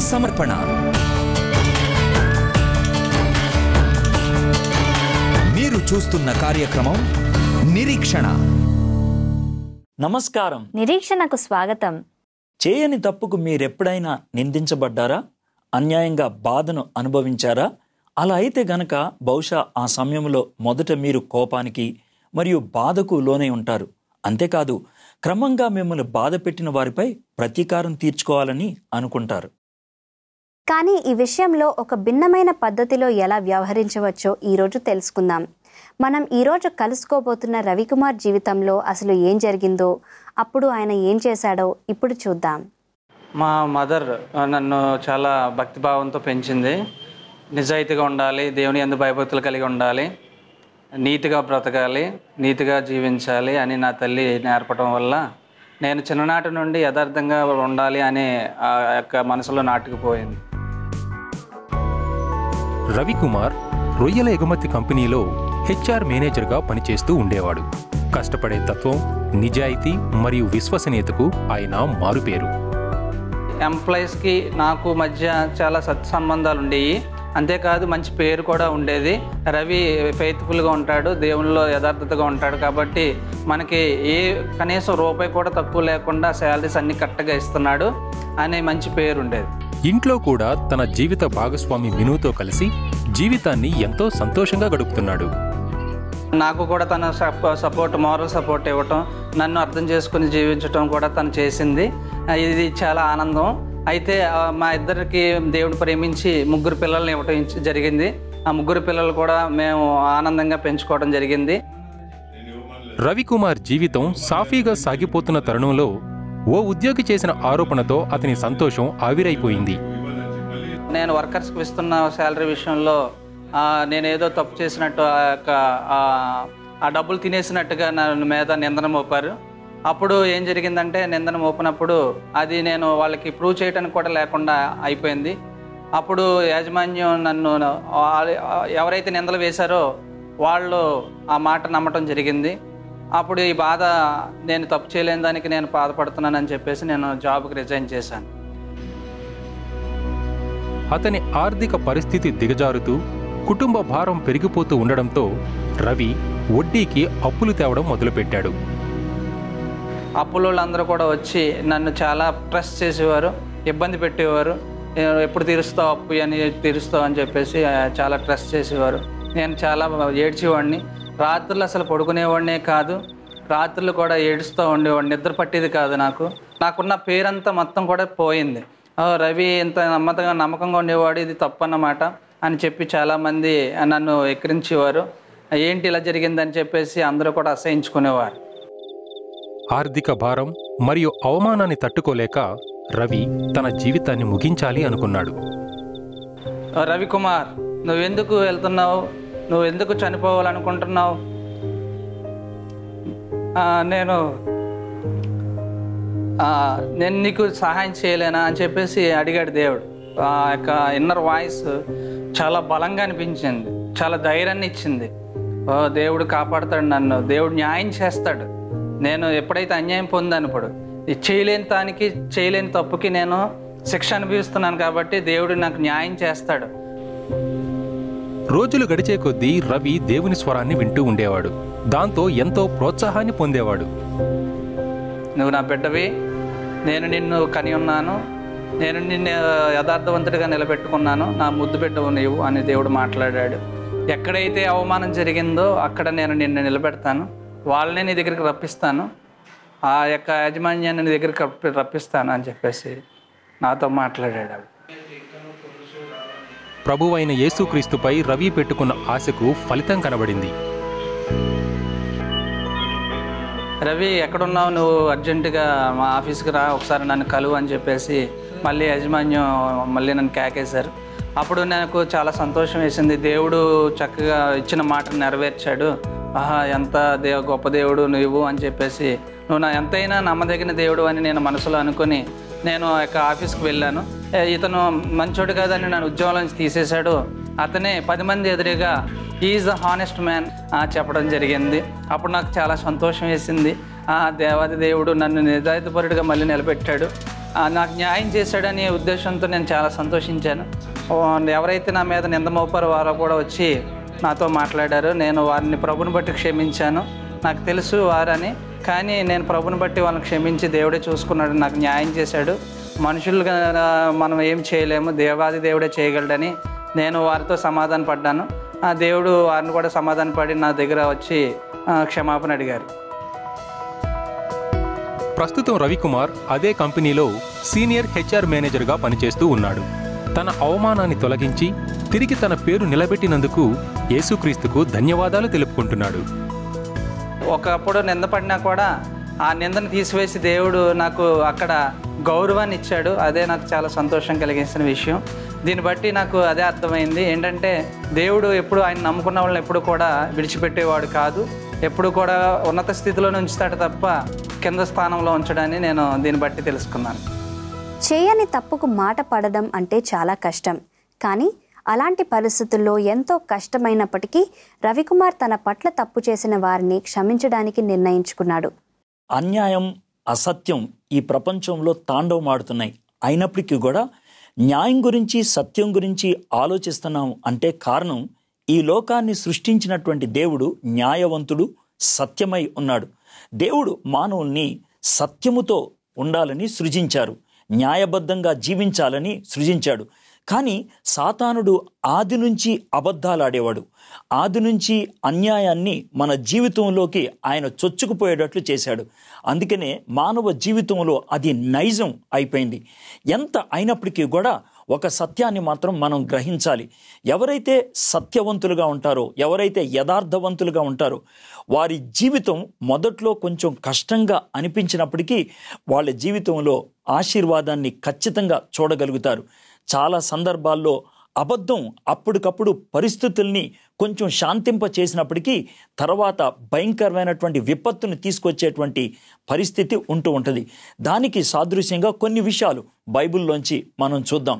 సమర్పణ మీరు చూస్తున్న కార్యక్రమం నిరీక్షణ నమస్కారం నిరీక్షణకు స్వాగతం చేయని తప్పుకు మీరెప్పుడైనా నిందించబడ్డారా అన్యాయంగా బాధను అనుభవించారా అలా అయితే గనక బహుశా ఆ సమయంలో మొదట మీరు కోపానికి మరియు బాధకు లోనై ఉంటారు అంతేకాదు క్రమంగా మిమ్మల్ని బాధ పెట్టిన వారిపై ప్రతీకారం తీర్చుకోవాలని అనుకుంటారు కానీ ఈ విషయంలో ఒక భిన్నమైన పద్ధతిలో ఎలా వ్యవహరించవచ్చో ఈరోజు తెలుసుకుందాం మనం ఈరోజు కలుసుకోబోతున్న రవికుమార్ జీవితంలో అసలు ఏం జరిగిందో అప్పుడు ఆయన ఏం చేశాడో ఇప్పుడు చూద్దాం మా మదర్ నన్ను చాలా భక్తిభావంతో పెంచింది నిజాయితీగా ఉండాలి దేవుని ఎందు భయభక్తులు కలిగి ఉండాలి నీతిగా బ్రతకాలి నీతిగా జీవించాలి అని నా తల్లి నేర్పడం వల్ల నేను చిన్ననాటి నుండి యథార్థంగా ఉండాలి అనే ఆ యొక్క మనసులో నాటుకుపోయింది రవికుమార్ రొయ్యల ఎగుమతి కంపెనీలో హెచ్ఆర్ మేనేజర్గా పనిచేస్తూ ఉండేవాడు కష్టపడే తత్వం నిజాయితీ మరియు విశ్వసనీయతకు ఆయన మారుపేరు ఎంప్లాయీస్కి నాకు మధ్య చాలా సత్సంబంధాలు ఉండేవి అంతేకాదు మంచి పేరు కూడా ఉండేది రవి ఫెయిత్ఫుల్గా ఉంటాడు దేవునిలో యథార్థతగా ఉంటాడు కాబట్టి మనకి ఏ కనీసం రూపాయి కూడా తక్కువ లేకుండా శాలరీస్ అన్ని కరెక్ట్గా ఇస్తున్నాడు అనే మంచి పేరు ఉండేది ఇంట్లో కూడా తన జీవిత భాగస్వామి వినుతో కలిసి జీవితాన్ని ఎంతో సంతోషంగా గడుపుతున్నాడు నాకు కూడా తన సప- సపోర్ట్ మారల్ సపోర్ట్ ఇవ్వటం నన్ను అర్థం చేసుకుని జీవించటం కూడా తను చేసింది ఆ, ఇది చాలా ఆనందం అయితే ఆ, మా ఇద్దరికి దేవుడు ప్రేమించి ముగ్గురు పిల్లల్ని ఇవ్వటం ఇచ్చి- జరిగింది ఆ ముగ్గురు పిల్లలు కూడా మేము ఆనందంగా పెంచుకోవడం జరిగింది రవికుమార్ జీవితం సాఫీగా సాగిపోతున్న తరుణంలో ఓ ఉద్యోగి చేసిన ఆరోపణతో అతని సంతోషం ఆవిరైపోయింది నేను వర్కర్స్కి ఇస్తున్న శాలరీ విషయంలో ఆ, నేను ఏదో తప్పు చేసినట్టు ఆ యొక్క ఆ, ఆ డబ్బులు తినేసినట్టుగా నా మీద నిందన మోపారు అప్పుడు ఏం జరిగిందంటే నిందన మోపినప్పుడు అది నేను వాళ్ళకి ప్రూవ్ చేయడానికి కూడా లేకుండా అయిపోయింది అప్పుడు యాజమాన్యం నన్ను వాళ్ళ- ఎవరైతే నిందలు వేశారో వాళ్ళు ఆ మాట నమ్మటం జరిగింది అప్పుడు ఈ బాధ నేను తప్పు చేయలేని దానికి నేను బాధపడుతున్నానని చెప్పేసి నేను జాబ్కి రిజైన్ చేశాను అతని ఆర్థిక పరిస్థితి దిగజారుతూ కుటుంబ భారం పెరిగిపోతూ ఉండడంతో రవి వడ్డీకి అప్పులు తేవడం మొదలుపెట్టాడు అప్పులోళ్ళు అందరూ కూడా వచ్చి నన్ను చాలా ప్రెస్ చేసేవారు ఇబ్బంది పెట్టేవారు "ఏ, ఎప్పుడు తీరుస్తావు అప్పు అని తీరుస్తావు అని చెప్పేసి ఆ, చాలా స్ట్రెస్ చేసేవారు నేను చాలా ఏడ్చేవాడిని రాత్రులు అసలు పడుకునేవాడినే కాదు రాత్రులు కూడా ఏడుస్తూ ఉండేవాడిని నిద్ర పట్టేది కాదు నాకు నాకున్న పేరంతా మొత్తం కూడా పోయింది "ఓ, రవి ఇంత నమ్మకంగా నమ్మకంగా ఉండేవాడు ఇది తప్పు అన్నమాట అని చెప్పి చాలామంది నన్ను ఎక్కిరించేవారు ఏంటి ఇలా జరిగిందని చెప్పేసి అందరూ కూడా అసహించుకునేవారు ఆర్థిక భారం మరియు అవమానాన్ని తట్టుకోలేక రవి తన జీవితాన్ని ముగించాలి అనుకున్నాడు రవికుమార్ నువ్వెందుకు వెళ్తున్నావు నువ్వు ఎందుకు చనిపోవాలనుకుంటున్నావు ఆ, నేను ఆ, నేను నీకు సహాయం చేయలేనా అని చెప్పేసి అడిగాడు దేవుడు ఆ యొక్క ఇన్నర్ వాయిస్ చాలా బలంగా అనిపించింది చాలా ధైర్యాన్ని ఇచ్చింది ఓ దేవుడు కాపాడుతాడు నన్ను దేవుడు న్యాయం చేస్తాడు నేను ఎప్పుడైతే అన్యాయం పొందాను ఈ చేయలేని దానికి చేయలేని తప్పుకి నేను శిక్ష అనుభవిస్తున్నాను కాబట్టి దేవుడు నాకు న్యాయం చేస్తాడు రోజులు గడిచే కొద్దీ రవి దేవుని స్వరాన్ని వింటూ ఉండేవాడు దాంతో ఎంతో ప్రోత్సాహాన్ని పొందేవాడు నువ్వు నా బిడ్డవి నేను నిన్ను కని ఉన్నాను నేను నిన్ను యథార్థవంతుడిగా నిలబెట్టుకున్నాను నా ముద్దు బిడ్డవు నీవు అని దేవుడు మాట్లాడాడు ఎక్కడైతే అవమానం జరిగిందో అక్కడ నేను నిన్ను నిలబెడతాను వాళ్ళని నీ దగ్గరికి రప్పిస్తాను ఆ యొక్క యాజమాన్యాన్ని నీ దగ్గరికి రప్పి- రప్పిస్తాను అని చెప్పేసి నాతో మాట్లాడాడు ఆవిడ. ప్రభువైన యేసుక్రీస్తుపై రవి పెట్టుకున్న ఆశకు ఫలితం కనబడింది రవి ఎక్కడున్నావు నువ్వు అర్జెంటుగా మా ఆఫీస్కి రా ఒకసారి నన్ను కలువు అని చెప్పేసి మళ్ళీ యాజమాన్యం మళ్ళీ నన్ను కేకేశారు అప్పుడు నాకు చాలా సంతోషం వేసింది దేవుడు చక్కగా ఇచ్చిన మాటను నెరవేర్చాడు ఆహా ఎంత దేవ గొప్ప దేవుడు నువ్వు అని చెప్పేసి నువ్వు నా ఎంతైనా నమ్మదగిన దేవుడు అని నేను మనసులో అనుకుని నేను ఆ యొక్క ఆఫీస్కి వెళ్ళాను ఏ, ఇతను మంచోడు కాదని నన్ను ఉద్యోగం నుంచి తీసేశాడు అతనే పది మంది ఎదురుగా ఈజ్ ద హానెస్ట్ మ్యాన్ చెప్పడం జరిగింది అప్పుడు నాకు చాలా సంతోషం వేసింది ఆ దేవాది దేవుడు నన్ను నిజాయితీపరుడిగా మళ్ళీ నిలబెట్టాడు ఆ, నాకు న్యాయం చేశాడనే ఉద్దేశంతో నేను చాలా సంతోషించాను ఓ, ఎవరైతే నా మీద నింద మోపారో వారు కూడా వచ్చి నాతో మాట్లాడారు నేను వారిని ప్రభుని బట్టి క్షమించాను నాకు తెలుసు వారని కానీ నేను ప్రభుని బట్టి వాళ్ళని క్షమించి దేవుడే చూసుకున్నాడు నాకు న్యాయం చేశాడు మనుషులుగా మనం ఏం చేయలేము దేవాది దేవుడే చేయగలడని నేను వారితో సమాధాన పడ్డాను ఆ దేవుడు వారిని కూడా సమాధాన పడి నా దగ్గర వచ్చి ఆ, క్షమాపణ అడిగారు ప్రస్తుతం రవికుమార్ అదే కంపెనీలో సీనియర్ హెచ్ఆర్ మేనేజర్గా పనిచేస్తూ ఉన్నాడు తన అవమానాన్ని తొలగించి తిరిగి తన పేరు నిలబెట్టినందుకు యేసుక్రీస్తుకు ధన్యవాదాలు తెలుపుకుంటున్నాడు ఒకప్పుడు నింద పడినా కూడా ఆ నిందను తీసివేసి దేవుడు నాకు అక్కడ గౌరవాన్ని ఇచ్చాడు అదే నాకు చాలా సంతోషం కలిగించిన విషయం దీన్ని బట్టి నాకు అదే అర్థమైంది ఏంటంటే దేవుడు ఎప్పుడు ఆయన నమ్ముకున్న వాళ్ళని ఎప్పుడు కూడా విడిచిపెట్టేవాడు కాదు ఎప్పుడు కూడా ఉన్నత స్థితిలో ఉంచుతాడు తప్ప కింద స్థానంలో ఉంచడాన్ని నేను దీన్ని బట్టి తెలుసుకున్నాను చేయని తప్పుకు మాట పడడం అంటే చాలా కష్టం కానీ అలాంటి పరిస్థితుల్లో ఎంతో కష్టమైనప్పటికీ రవికుమార్ తన పట్ల తప్పు చేసిన వారిని క్షమించడానికి నిర్ణయించుకున్నాడు అన్యాయం అసత్యం ఈ ప్రపంచంలో తాండవమాడుతున్నాయి అయినప్పటికీ కూడా న్యాయం గురించి సత్యం గురించి ఆలోచిస్తున్నాం అంటే కారణం ఈ లోకాన్ని సృష్టించినటువంటి దేవుడు న్యాయవంతుడు సత్యమై ఉన్నాడు దేవుడు మానవుల్ని సత్యముతో ఉండాలని సృజించారు న్యాయబద్ధంగా జీవించాలని సృజించాడు కానీ సాతానుడు ఆది నుంచి అబద్ధాలు ఆడేవాడు ఆది నుంచి అన్యాయాన్ని మన జీవితంలోకి ఆయన చొచ్చుకుపోయేటట్లు చేశాడు అందుకనే మానవ జీవితంలో అది నైజం అయిపోయింది ఎంత అయినప్పటికీ కూడా ఒక సత్యాన్ని మాత్రం మనం గ్రహించాలి ఎవరైతే సత్యవంతులుగా ఉంటారో ఎవరైతే యథార్థవంతులుగా ఉంటారో వారి జీవితం మొదట్లో కొంచెం కష్టంగా అనిపించినప్పటికీ వాళ్ళ జీవితంలో ఆశీర్వాదాన్ని ఖచ్చితంగా చూడగలుగుతారు చాలా సందర్భాల్లో అబద్ధం అప్పటికప్పుడు పరిస్థితుల్ని కొంచెం శాంతింప చేసినప్పటికీ తర్వాత భయంకరమైనటువంటి విపత్తును తీసుకొచ్చేటువంటి పరిస్థితి ఉంటూ ఉంటుంది దానికి సాదృశ్యంగా కొన్ని విషయాలు బైబిల్లోంచి మనం చూద్దాం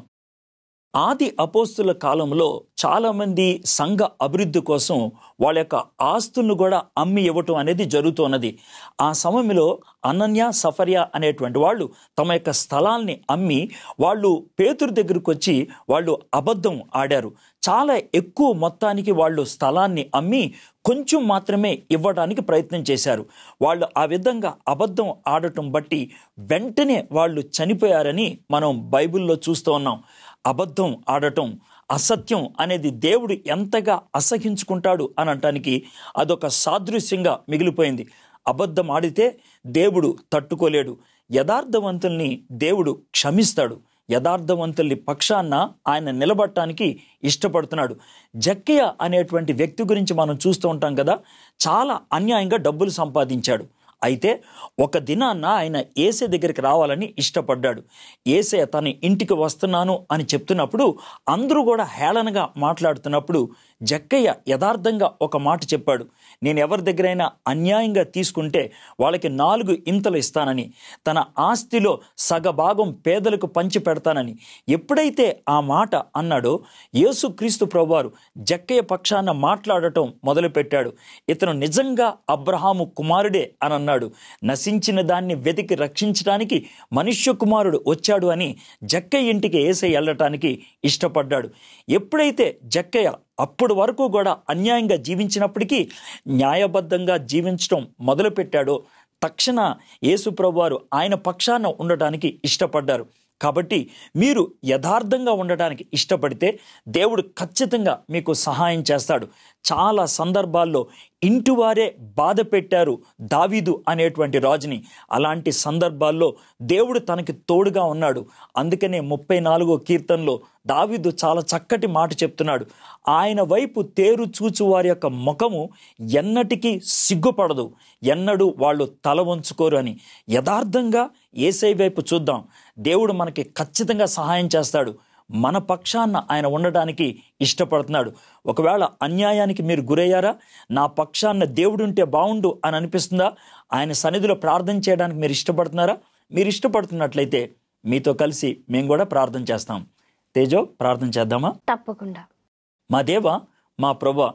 ఆది అపోస్తుల కాలంలో చాలామంది సంఘ అభివృద్ధి కోసం వాళ్ళ యొక్క ఆస్తులను కూడా అమ్మి ఇవ్వటం అనేది జరుగుతున్నది ఆ సమయంలో అనన్య సఫర్య అనేటువంటి వాళ్ళు తమ యొక్క స్థలాల్ని అమ్మి వాళ్ళు పేతురు దగ్గరకు వచ్చి వాళ్ళు అబద్ధం ఆడారు చాలా ఎక్కువ మొత్తానికి వాళ్ళు స్థలాన్ని అమ్మి కొంచెం మాత్రమే ఇవ్వడానికి ప్రయత్నం చేశారు వాళ్ళు ఆ విధంగా అబద్ధం ఆడటం బట్టి వెంటనే వాళ్ళు చనిపోయారని మనం బైబిల్లో చూస్తూ ఉన్నాం అబద్ధం ఆడటం అసత్యం అనేది దేవుడు ఎంతగా అసహించుకుంటాడు అని అనటానికి అదొక సాదృశ్యంగా మిగిలిపోయింది అబద్ధం ఆడితే దేవుడు తట్టుకోలేడు యథార్థవంతుల్ని దేవుడు క్షమిస్తాడు యథార్థవంతుల్ని పక్షాన ఆయన నిలబడటానికి ఇష్టపడుతున్నాడు జక్కయ్య అనేటువంటి వ్యక్తి గురించి మనం చూస్తూ ఉంటాం కదా చాలా అన్యాయంగా డబ్బులు సంపాదించాడు అయితే ఒక దినాన్న ఆయన ఏసే దగ్గరికి రావాలని ఇష్టపడ్డాడు ఏసే తన ఇంటికి వస్తున్నాను అని చెప్తున్నప్పుడు అందరూ కూడా హేళనగా మాట్లాడుతున్నప్పుడు జక్కయ్య యథార్థంగా ఒక మాట చెప్పాడు నేను ఎవరి దగ్గరైనా అన్యాయంగా తీసుకుంటే వాళ్ళకి నాలుగు ఇంతలు ఇస్తానని తన ఆస్తిలో సగభాగం పేదలకు పంచి పెడతానని ఎప్పుడైతే ఆ మాట అన్నాడో యేసుక్రీస్తు ప్రభువారు జక్కయ్య పక్షాన మాట్లాడటం మొదలుపెట్టాడు ఇతను నిజంగా అబ్రహాము కుమారుడే అని అన్నాడు నశించిన దాన్ని వెతికి రక్షించడానికి మనుష్య కుమారుడు వచ్చాడు అని జక్కయ్య ఇంటికి ఏసై వెళ్ళటానికి ఇష్టపడ్డాడు ఎప్పుడైతే జక్కయ్య అప్పటి వరకు కూడా అన్యాయంగా జీవించినప్పటికీ న్యాయబద్ధంగా జీవించడం మొదలుపెట్టాడో తక్షణ యేసుప్రభువారు ఆయన పక్షాన ఉండటానికి ఇష్టపడ్డారు కాబట్టి మీరు యథార్థంగా ఉండటానికి ఇష్టపడితే దేవుడు ఖచ్చితంగా మీకు సహాయం చేస్తాడు చాలా సందర్భాల్లో ఇంటివారే బాధ పెట్టారు దావీదు అనేటువంటి రాజుని అలాంటి సందర్భాల్లో దేవుడు తనకి తోడుగా ఉన్నాడు అందుకనే ముప్పై నాలుగో కీర్తనలో దావీదు చాలా చక్కటి మాట చెప్తున్నాడు ఆయన వైపు తేరు చూచు వారి యొక్క ముఖము ఎన్నటికీ సిగ్గుపడదు ఎన్నడూ వాళ్ళు తల వంచుకోరు అని యథార్థంగా ఏసై వైపు చూద్దాం దేవుడు మనకి ఖచ్చితంగా సహాయం చేస్తాడు మన పక్షాన ఆయన ఉండడానికి ఇష్టపడుతున్నాడు ఒకవేళ అన్యాయానికి మీరు గురయ్యారా నా పక్షాన దేవుడుంటే బాగుండు అని అనిపిస్తుందా ఆయన సన్నిధిలో ప్రార్థన చేయడానికి మీరు ఇష్టపడుతున్నారా మీరు ఇష్టపడుతున్నట్లయితే మీతో కలిసి మేము కూడా ప్రార్థన చేస్తాం తేజో ప్రార్థన చేద్దామా తప్పకుండా మా దేవ మా ప్రభ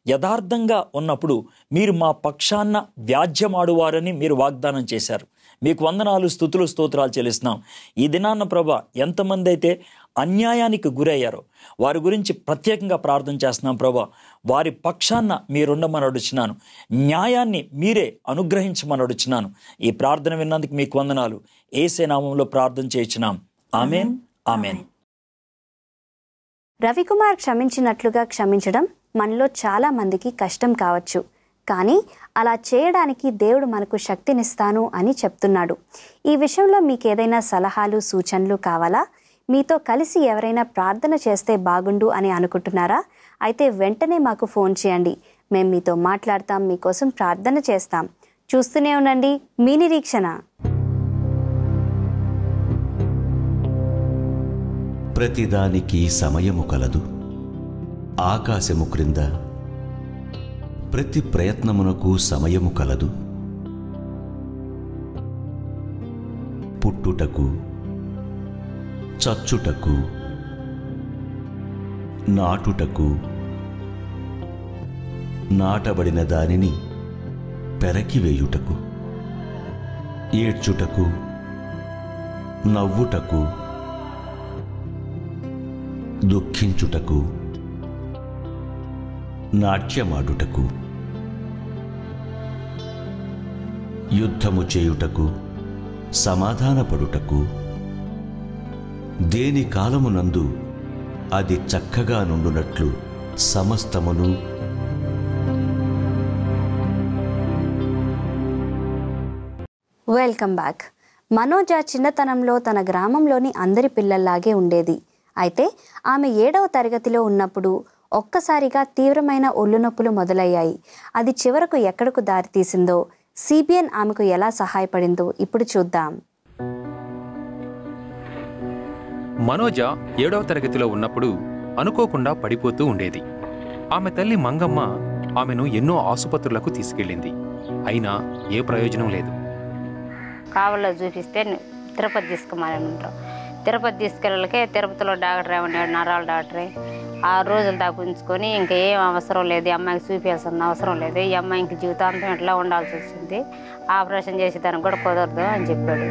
యథార్థంగా ఉన్నప్పుడు మీరు మా పక్షాన్న వ్యాజ్యమాడువారని మీరు వాగ్దానం చేశారు మీకు వందనాలు స్థుతులు స్తోత్రాలు చెల్లిస్తున్నాం ఈ దినాన్న ప్రభ ఎంతమంది అయితే అన్యాయానికి గురయ్యారో వారి గురించి ప్రత్యేకంగా ప్రార్థన చేస్తున్నాం ప్రభా వారి పక్షాన్న మీరుండమని అడుచున్నాను న్యాయాన్ని మీరే అనుగ్రహించమని అడుచున్నాను ఈ ప్రార్థన విన్నందుకు మీకు వందనాలు ఏసే నామంలో ప్రార్థన చేయించున్నాం ఆమెన్ ఆమెన్ రవికుమార్ క్షమించినట్లుగా క్షమించడం మనలో చాలా మందికి కష్టం కావచ్చు కానీ అలా చేయడానికి దేవుడు మనకు శక్తినిస్తాను అని చెప్తున్నాడు ఈ విషయంలో మీకు ఏదైనా సలహాలు సూచనలు కావాలా మీతో కలిసి ఎవరైనా ప్రార్థన చేస్తే బాగుండు అని అనుకుంటున్నారా అయితే వెంటనే మాకు ఫోన్ చేయండి మేము మీతో మాట్లాడతాం మీకోసం ప్రార్థన చేస్తాం చూస్తూనే ఉండండి మీ నిరీక్షణ ప్రతిదానికి సమయము కలదు ఆకాశము క్రింద ప్రతి ప్రయత్నమునకు సమయము కలదు పుట్టుటకు చచ్చుటకు నాటుటకు నాటబడిన దానిని పెరకివేయుటకు ఏడ్చుటకు నవ్వుటకు దుఃఖించుటకు నాట్యమాడుటకు యుద్ధము చేయుటకు సమాధానపడుటకు దేని కాలమునందు అది చక్కగా నుండునట్లు సమస్తమును వెల్కమ్ బ్యాక్ మనోజ చిన్నతనంలో తన గ్రామంలోని అందరి పిల్లల్లాగే ఉండేది అయితే ఆమె ఏడవ తరగతిలో ఉన్నప్పుడు ఒక్కసారిగా తీవ్రమైన ఒళ్ళు నొప్పులు మొదలయ్యాయి అది చివరకు ఎక్కడకు దారితీసిందో సిబిఎన్ ఆమెకు ఎలా సహాయపడిందో ఇప్పుడు చూద్దాం మనోజ ఏడవ తరగతిలో ఉన్నప్పుడు అనుకోకుండా పడిపోతూ ఉండేది ఆమె తల్లి మంగమ్మ ఆమెను ఎన్నో ఆసుపత్రులకు తీసుకెళ్ళింది అయినా ఏ ప్రయోజనం లేదు కావల్లో చూపిస్తే తిరుపతి తీసుకోమని ఉంటాం తిరుపతి తీసుకెళ్ళకే తిరుపతిలో డాక్టర్ ఏమన్నాడు నరాల డాక్టరే ఆరు రోజులు దాకా ఉంచుకొని ఇంకా ఏం అవసరం లేదు ఈ అమ్మాయికి చూపించాల్సిన అవసరం లేదు ఈ అమ్మాయికి జీవితాంతం ఇట్లా ఉండాల్సి వచ్చింది ఆపరేషన్ చేసేదానికి కూడా కుదరదు అని చెప్పాడు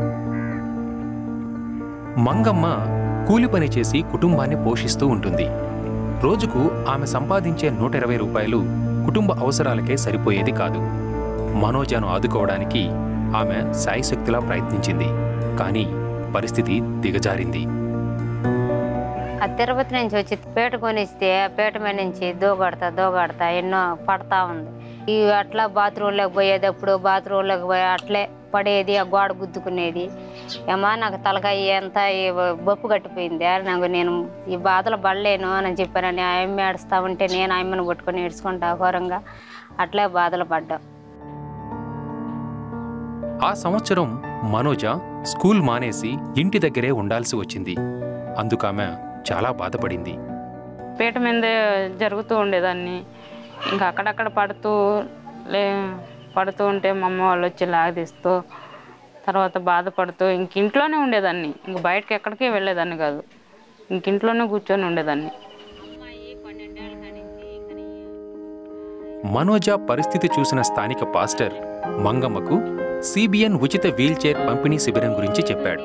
మంగమ్మ కూలి పని చేసి కుటుంబాన్ని పోషిస్తూ ఉంటుంది రోజుకు ఆమె సంపాదించే నూట ఇరవై రూపాయలు కుటుంబ అవసరాలకే సరిపోయేది కాదు మనోజను ఆదుకోవడానికి ఆమె శాయశక్తిలా ప్రయత్నించింది కానీ పరిస్థితి దిగజారింది ఆ తిరుపతి నుంచి వచ్చి పేట కొనిస్తే ఆ పేట మీద నుంచి దూగాడతా దూగాడతా ఎన్నో పడతా ఉంది ఈ అట్లా బాత్రూంలోకి పోయేటప్పుడు బాత్రూంలోకి పోయి అట్లే పడేది ఆ గోడ గుద్దుకునేది ఏమా నాకు తలకాయ ఎంత ఈ బొప్పు కట్టిపోయింది నాకు నేను ఈ బాధలు పడలేను అని చెప్పానని ఆయమ్మ ఏడుస్తా ఉంటే నేను ఆయమ్మను పట్టుకొని ఏడ్చుకుంటా ఘోరంగా అట్లే బాధలు పడ్డా ఆ సంవత్సరం మనోజ స్కూల్ మానేసి ఇంటి దగ్గరే ఉండాల్సి వచ్చింది అందుకామె చాలా బాధపడింది పీట మీదే జరుగుతూ ఉండేదాన్ని ఇంకా అక్కడక్కడ పడుతూ లే పడుతూ ఉంటే మా అమ్మ వాళ్ళు వచ్చి లాగదీస్తూ తర్వాత బాధపడుతూ ఇంక ఇంట్లోనే ఉండేదాన్ని ఇంక బయటకి ఎక్కడికి వెళ్ళేదాన్ని కాదు ఇంక ఇంట్లోనే కూర్చొని ఉండేదాన్ని మనోజ పరిస్థితి చూసిన స్థానిక పాస్టర్ మంగమ్మకు సిబిఎన్ ఉచిత వీల్చైర్ పంపిణీ శిబిరం గురించి చెప్పాడు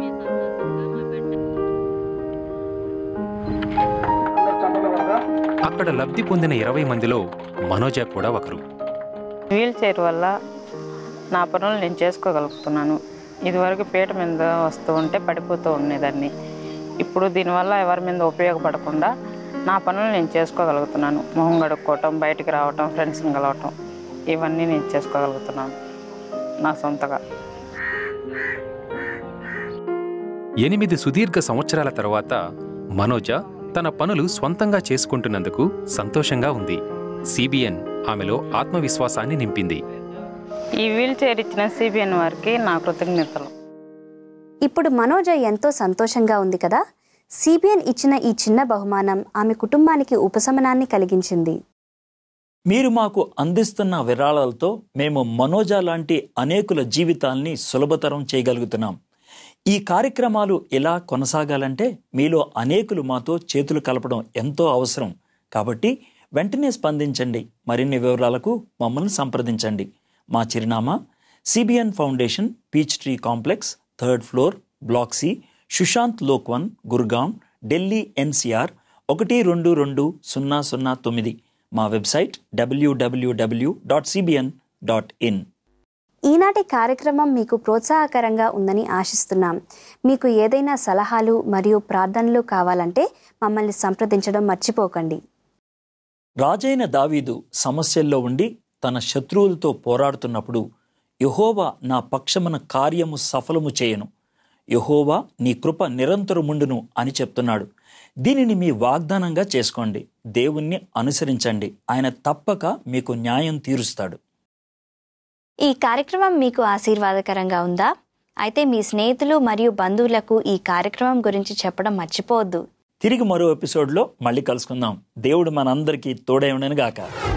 అక్కడ లబ్ధి పొందిన ఇరవై మందిలో మనోజ కూడా ఒకరు వీల్ చైర్ వల్ల నా పనులు నేను చేసుకోగలుగుతున్నాను ఇదివరకు పీట మీద వస్తూ ఉంటే పడిపోతూ ఉండేదాన్ని ఇప్పుడు దీనివల్ల ఎవరి మీద ఉపయోగపడకుండా నా పనులు నేను చేసుకోగలుగుతున్నాను మొహం గడుక్కోవటం బయటికి రావటం ఫ్రెండ్స్ని కలవటం ఇవన్నీ నేను చేసుకోగలుగుతున్నాను నా సొంతగా ఎనిమిది సుదీర్ఘ సంవత్సరాల తర్వాత మనోజ తన పనులు స్వంతంగా చేసుకుంటున్నందుకు సంతోషంగా ఉంది సిబిఎన్ ఆమెలో ఆత్మవిశ్వాసాన్ని నింపింది ఈ వీల్ చైర్ ఇచ్చిన సిబిఎన్ వారికి నా కృతజ్ఞతలు ఇప్పుడు మనోజ ఎంతో సంతోషంగా ఉంది కదా సిబిఎన్ ఇచ్చిన ఈ చిన్న బహుమానం ఆమె కుటుంబానికి ఉపశమనాన్ని కలిగించింది మీరు మాకు అందిస్తున్న విరాళాలతో మేము మనోజ లాంటి అనేకుల జీవితాల్ని సులభతరం చేయగలుగుతున్నాం ఈ కార్యక్రమాలు ఇలా కొనసాగాలంటే మీలో అనేకులు మాతో చేతులు కలపడం ఎంతో అవసరం కాబట్టి వెంటనే స్పందించండి మరిన్ని వివరాలకు మమ్మల్ని సంప్రదించండి మా చిరునామా CBN foundation peach tree complex third floor block C Sushant Lok one Gurgaon Delhi NCR ఒకటి రెండు రెండు సున్నా సున్నా తొమ్మిది మా website W W W dot CBN dot in ఈనాటి కార్యక్రమం మీకు ప్రోత్సాహకరంగా ఉందని ఆశిస్తున్నాం మీకు ఏదైనా సలహాలు మరియు ప్రార్థనలు కావాలంటే మమ్మల్ని సంప్రదించడం మర్చిపోకండి రాజైన దావీదు సమస్యల్లో ఉండి తన శత్రువులతో పోరాడుతున్నప్పుడు యహోవా నా పక్షమున కార్యము సఫలము చేయను యహోవా నీ కృప నిరంతరముండును అని చెప్తున్నాడు దీనిని మీ వాగ్దానంగా చేసుకోండి దేవుణ్ణి అనుసరించండి ఆయన తప్పక మీకు న్యాయం తీరుస్తాడు ఈ కార్యక్రమం మీకు ఆశీర్వాదకరంగా ఉందా అయితే మీ స్నేహితులు మరియు బంధువులకు ఈ కార్యక్రమం గురించి చెప్పడం మర్చిపోవద్దు తిరిగి మరో ఎపిసోడ్లో మళ్ళీ కలుసుకుందాం దేవుడు మనందరికీ తోడై ఉండను గాక